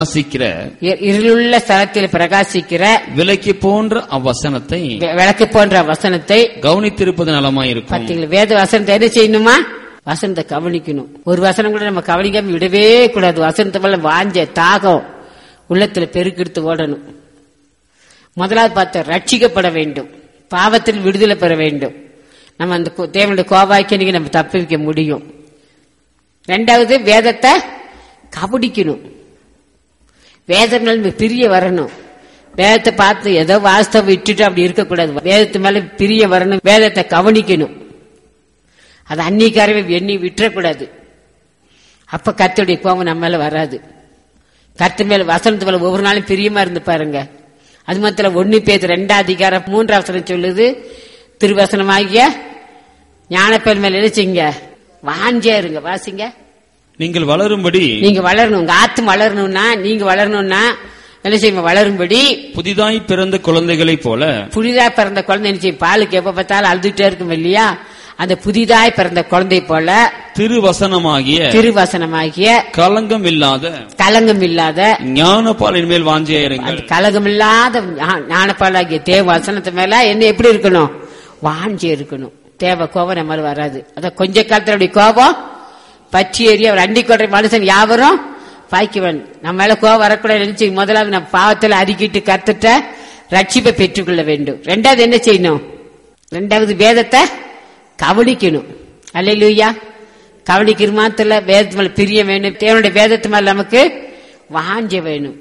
வாசிக்கிற இ- இருளுள்ள ஸ்தலத்தில் பிரகாசிக்கிற விலைக்கு போன்ற அவ்வசனத்தை வெ- விளக்கு போன்ற வசனத்தை கவனித்திருப்பது நலமாயிருக்கும் பார்த்தீங்களா வேத வசனத்தை என்ன செய்யணுமா வசனத்தை கவனிக்கணும் ஒரு வசனம் கூட நம்ம கவனிக்காம விடவே கூடாது வசனத்தை மேல வாஞ்ச தாகம் உள்ளத்துல பெருக்கெடுத்து ஓடணும் முதலாவது பார்த்த ரட்சிக்கப்பட வேண்டும் பாவத்தில் விடுதலை பெற வேண்டும் நம்ம அந்த கோ- தேவனுடைய கோபாக்கியனுக்கு நம்ம தப்பிக்க முடியும் ரெண்டாவது வேதத்தை கபடிக்கணும் வேதம் மேல நம்ம பிரிய வரணும் வேதத்தை பார்த்து ஏதோ வாஸ்தவம் விட்டுட்டு அப்படி இருக்கக்கூடாது வேதத்து மேல பிரிய வரணும் வேதத்தை கவனிக்கணும் அது அன்னிக்காரவே எண்ணி விட்டுறக்கூடாது அப்ப கர்த்தருடைய கோபம் நம்ம மேல வராது கர்த்தர் மேல வசனத்து மேல ஒவ்வொரு நாளும் பிரியமா இருந்து பாருங்க அது மாத்திரம் ஒண்ணு பேர் ரெண்டாம் அதிகாரம் மூன்றாம் வசனம் சொல்லுது திருவசனமாகிய ஞானப்பேர் மேல நினைச்சிங்க வாஞ்சே இருங்க வாசிங்க நீங்கள் வளரும்படி நீங்க வளரணும் உங்க ஆத்து வளரணும்னா நீங்க வளரணும்னா என்ன செய்யும் வளரும்படி புதிதாய் பிறந்த குழந்தைகளைப் போல புதிதா பிறந்த குழந்தை என்ன செய்யும் பாலுக்கு எப்ப பார்த்தாலும் அழுதுட்டே இருக்கும் இல்லையா அந்த புதிதாய் பிறந்த குழந்தை போல திருவசனமாகிய திருவசனமாகிய கலங்கம் இல்லாத கலங்கம் இல்லாத ஞானப்பாலின் மேல் வாஞ்சியாயிருங்கள் அந்த கலகம் இல்லாத ஞானப்பாலாகிய தேவ வசனத்து மேல என்ன எப்படி இருக்கணும் வாஞ்சி இருக்கணும் தேவ கோபம் நம்ம மேல வராது அத கொஞ்ச காலத்தினுடைய கோபம் பற்றி எறி அவர் அண்டி கொள்ற மனுஷன் யாவரும் பாய்க்குவன் நம்ம மேல கோபம் வரக்கூடாது நினைச்சு முதலாவது நம்ம பாவத்துல அறிக்கிட்டு கத்துட்ட ரட்சிப்பை பெற்றுக்கொள்ள வேண்டும் ரெண்டாவது என்ன செய்யணும் ரெண்டாவது வேதத்தை கவனிக்கணும் அல்லையா கவனிக்கிற மாத்திர வேதத்து மேல பிரிய வேணும் தேவனுடைய வேதத்து மேல நமக்கு வாஞ்ச வேணும்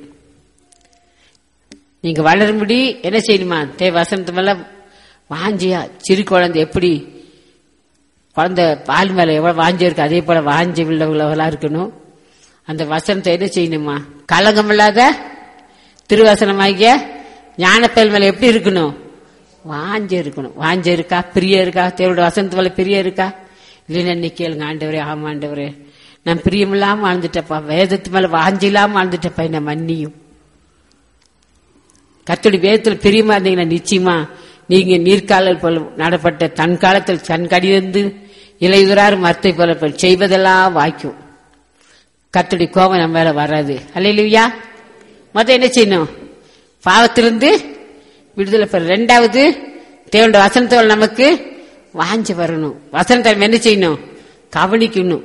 நீங்க வளரும்படி என்ன செய்யணுமா தேவ வசனத்து மேல வாஞ்சியா சிறு குழந்தை எப்படி குழந்தை பால் மேல எவ்வளவு வாஞ்சி இருக்கு அதே போல வாஞ்சி உள்ளவங்களா இருக்கணும் அந்த வசனத்தை என்ன செய்யணுமா கலங்கம் இல்லாத திருவசனமாகிய ஞானப்பயல் மேல எப்படி இருக்கணும் வாஞ்ச இருக்கணும் வாஞ்ச இருக்கா பிரிய இருக்கா தேவனுடைய வசனத்து மேல பிரிய இருக்கா இல்லைன்னா இன்னைக்கு கேளுங்க ஆண்டவரே ஆமா ஆண்டவரே நான் பிரியமில்லாம வாழ்ந்துட்டப்பா வேதத்து மேல வாஞ்சி இல்லாம வாழ்ந்துட்டப்பா என்ன மன்னியும் கத்தடி வேதத்துல பிரியமா இருந்தீங்கன்னா நிச்சயமா நீங்க நீர்க்காலல் போல நடப்பட்ட தன் காலத்தில் தன் கடிதந்து இலையுறார் மரத்தை போல போல் செய்வதெல்லாம் வாய்க்கும் கத்தடி கோபம் நம்ம மேல வராது அல்லையா மொத்தம் என்ன செய்யணும் பாவத்திலிருந்து விடுதலை பெற ரெண்டாவது தேவனுடைய வசனத்தோடு நமக்கு வாஞ்சி வரணும் வசனத்தை நம்ம என்ன செய்யணும் கவனிக்கணும்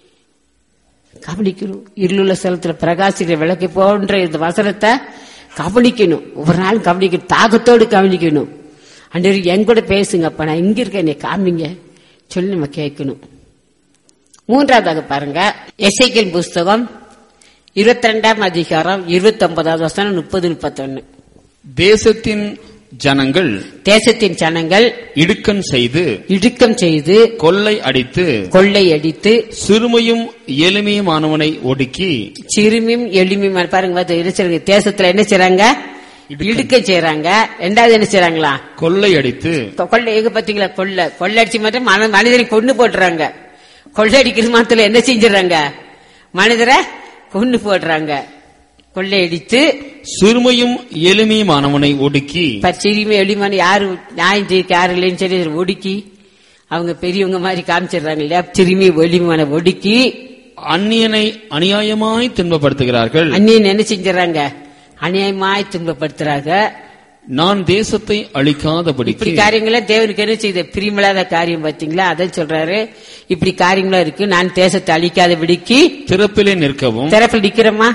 கவனிக்கணும் இருளுள்ள ஸ்தலத்துல பிரகாசிக்கிற விளக்கு போன்ற இந்த வசனத்தை கவனிக்கணும் ஒவ்வொரு நாளும் கவனிக்கணும் தாகத்தோடு கவனிக்கணும் அன்று என் கூட பேசுங்கப்பா நான் இங்க இருக்கேன் என்னை காமிங்க சொல்லி நம்ம கேட்கணும் மூன்றாவதாக பாருங்க எசைக்கின் புஸ்தகம் இருபத்தி ரெண்டாம் அதிகாரம் இருபத்தி ஒன்பதாவது வசனம் முப்பது முப்பத்தொன்னு தேசத்தின் ஜனங்கள் தேசத்தின் ஜனங்கள் இடுக்கண் செய்து இடுக்கம் செய்து கொள்ளை அடித்து கொள்ளை அடித்து சிறுமையும் எளிமையுமானவனை ஒடுக்கி சிறுமியும் எளிமையும் பாருங்க பாத்து என்ன செய்றாங்க? தேசத்துல என்ன செய்றாங்க இடுக்கம் செய்றாங்க ரெண்டாவது என்ன செய்றாங்களா கொள்ளை அடித்து கொ- கொள்ளை எங்க பாத்தீங்களா கொள்ளை கொள்ளடிச்சு மட்டும் மன- மனிதரை கொண்டு போட்டுறாங்க கொள்ளையடிக்கிற மாத்திரம் என்ன செஞ்சிடறாங்க மனிதரை கொண்டு போடுறாங்க கொள்ளையடித்து சிறுமையும் எளிமையுமானவனை ஒடுக்கி பச்சரியுமே எளிமான யாரு நியாயம் செய்ய யாரு இல்லைன்னு சொல்லி ஒடுக்கி அவங்க பெரியவங்க மாதிரி காமிச்சிடுறாங்க இல்லையா சிறுமி எளிமையான ஒடுக்கி அந்நியனை அநியாயமாய் துன்பப்படுத்துகிறார்கள் அந்நியன் என்ன செஞ்சிடறாங்க அநியாயமாய் துன்பப்படுத்துறாங்க நான் தேசத்தை இப்படி அழிக்காதபடிக்கு காரியங்கள தேவனுக்கு என்ன செய்த பிரியமில்லாத காரியம் பாத்தீங்களா அதான் சொல்றாரு இப்படி காரியங்களா இருக்கு நான் தேசத்தை அழிக்காத விடிக்கு திறப்பிலே நிற்கவும் திறப்பில் நிக்கிறோமா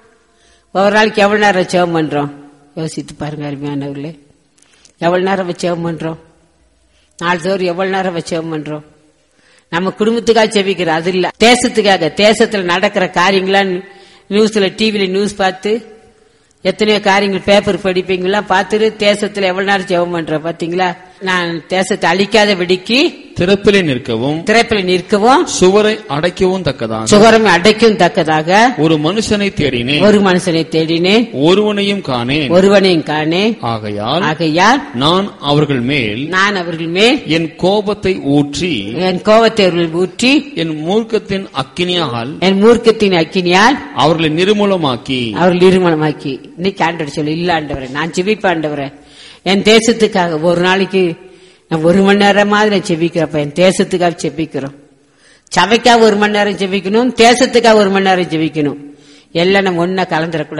ஒரு நாளைக்கு எவ்வளவு நேரம் ஜெபம் பண்றோம் யோசித்து பாருங்க அருமையானவர்களே எவ்வளவு நேரம் வச்சு ஜெபம் பண்றோம் நாள்தோறும் எவ்வளவு நேரம் வச்சு ஜெபம் பண்றோம் நம்ம குடும்பத்துக்காக செபிக்கிறோம் அது இல்ல தேசத்துக்காக தேசத்துல நடக்கிற காரியங்களா நியூஸ்ல டிவில நியூஸ் பார்த்து எத்தனையோ காரியங்கள் பேப்பர் படிப்பீங்களா பார்த்துட்டு தேசத்துல எவ்வளவு நேரம் ஜெபம் பண்றோம் பாத்தீங்களா நான் தேசத்தை அழிக்காத விடிக்கு திறப்பிலே நிற்கவும் திறப்பில் நிற்கவும் சுவரை அடைக்கவும் தக்கதாக சுகரம் அடைக்கும் தக்கதாக ஒரு மனுஷனை தேடினேன் ஒரு மனுஷனை தேடினேன் ஒருவனையும் காணேன் ஒருவனையும் காணே ஆகையால் ஆகையால் நான் அவர்கள் மேல் நான் அவர்கள் மேல் என் கோபத்தை ஊற்றி என் கோபத்தை அவர்கள் ஊற்றி என் மூர்க்கத்தின் அக்கினியால் என் மூர்க்கத்தின் அக்கினியால் அவர்களை நிர்மூலமாக்கி அவர்கள் இருமணமாக்கி இன்னைக்கு ஆண்டவர் சொல்லு இல்ல ஆண்டவரே நான் செபிப்பேன் ஆண்டவரே என் தேசத்துக்காக ஒரு நாளைக்கு நான் ஒரு மணி நேரமாவது நான் செபிக்கிறப்ப என் தேசத்துக்காக செபிக்கிறோம் சபைக்காக ஒரு மணி நேரம் ஜெபிக்கணும் தேசத்துக்காக ஒரு மணி நேரம் ஜெபிக்கணும் எல்லாம் நம்ம ஒன்னா கலந்துடக்கூடாது